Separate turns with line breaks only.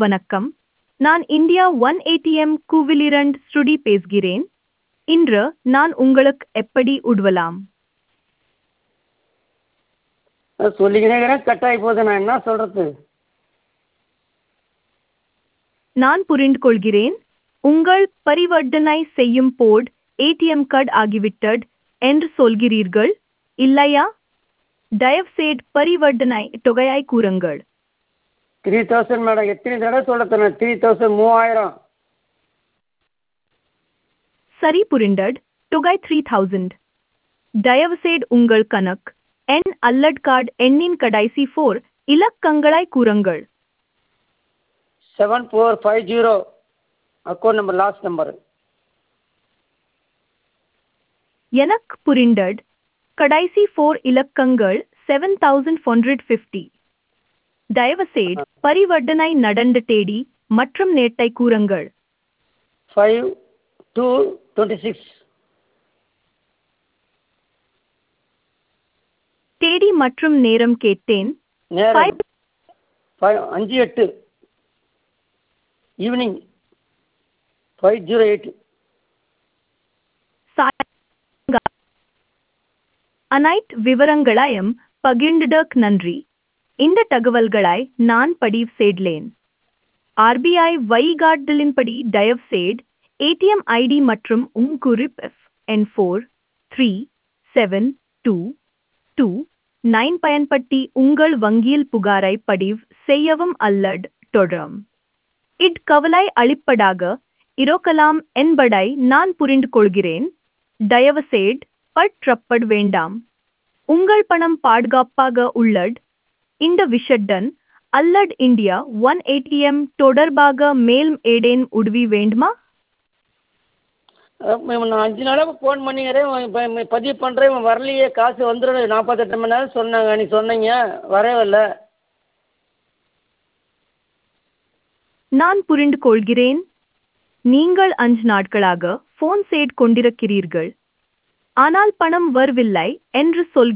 வணக்கம் நான் India one ATM கூவிலிரண்ட் ஸ்ருடி பேசுகிறேன் இன்று நான் உங்களுக்கு எப்படி உதவலாம்
சொல்லிக்கினே இருக்கிறேன் கட் ஆகி போகுது நான் என்ன சொல்கிறது
நான் புரிந்து கொள்கிறேன் உங்கள் பரிவர்த்தனை செய்யும் போட் ஏடிஎம் கார்டு ஆகிவிட்டது என்று சொல்கிறீர்கள் இல்லையா தயவுசெய்து பரிவர்த்தனை தொகையை கூறுங்கள்
த்ரீ தௌசண்ட் மேடம் எத்தனை தடவை சொல்கிறது நான் த்ரீ தௌசண்ட் மூவாயிரம்
சரி புரிந்தது தொகை த்ரீ தௌசண்ட் தயவுசெய்து உங்கள் கணக்கு எண் அல்லட் கார்டு எண்ணின் கடைசி ஃபோர் இலக்கங்களை கூறுங்கள்
seven four five zero account number last number
எனக்கு புரிந்தது கடைசி ஃபோர் இலக்கங்கள் செவன் தௌசண்ட் ஹண்ட்ரட் ஃபிஃப்டி தயவுசெய்து பரிவர்த்தனை நடந்த தேதி மற்றும் நேட்டை கூறுங்கள்
ஃபைவ் டூ டுவெண்ட்டி சிக்ஸ்
தேதி மற்றும் நேரம் கேட்டேன்
நேரம்
Five-
ஃபைவ் அஞ்சு எட்டு ஈவினிங் ஃபைவ் ஜீரோ எயிட்
சாயங்காலம். அனைத்து விவரங்களையும் பகிர்ந்ததற்கு நன்றி இந்த தகவல்களை நான் பதிவு செய்தேன் ஆர்பிஐ வழிகாட்டுதலின்படி தயவுசெய்து ஏடிஎம் ஐடி மற்றும் உம் குறிப்பு என் four three seven two two nine பயன்படுத்தி உங்கள் வங்கியில் புகாரை பதிவு செய்யவும் அல்லது தொடரும் இக்கவலை அளிப்பதாக இருக்கலாம் என்பதை நான் புரிந்து கொள்கிறேன் தயவுசெய்து பற்றப்பட வேண்டாம் உங்கள் பணம் பாதுகாப்பாக உள்ளது இந்த விஷயத்துடன் அல்லட் இந்தியா ஒன் ஏடிஎம் தொடர்பாக மேலும் ஏதேனும் உதவி வேண்டுமா
நான் அஞ்சு நாளாக ஃபோன் பண்ணிக்கிறேன் இப்போ பதிவு பண்ணுறேன் இவன் வரலையே காசு வந்துடும் நாற்பத்தெட்டு மணி நேரம் சொன்னாங்க நீ சொன்னீங்க வரவே இல்லை
நான் புரிந்து கொள்கிறேன் நீங்கள் அஞ்சு நாட்களாக ஃபோன் செய்து கொண்டிருக்கிறீர்கள் ஆனால் பணம் வரவில்லை என்று சொல்கிறீர்கள்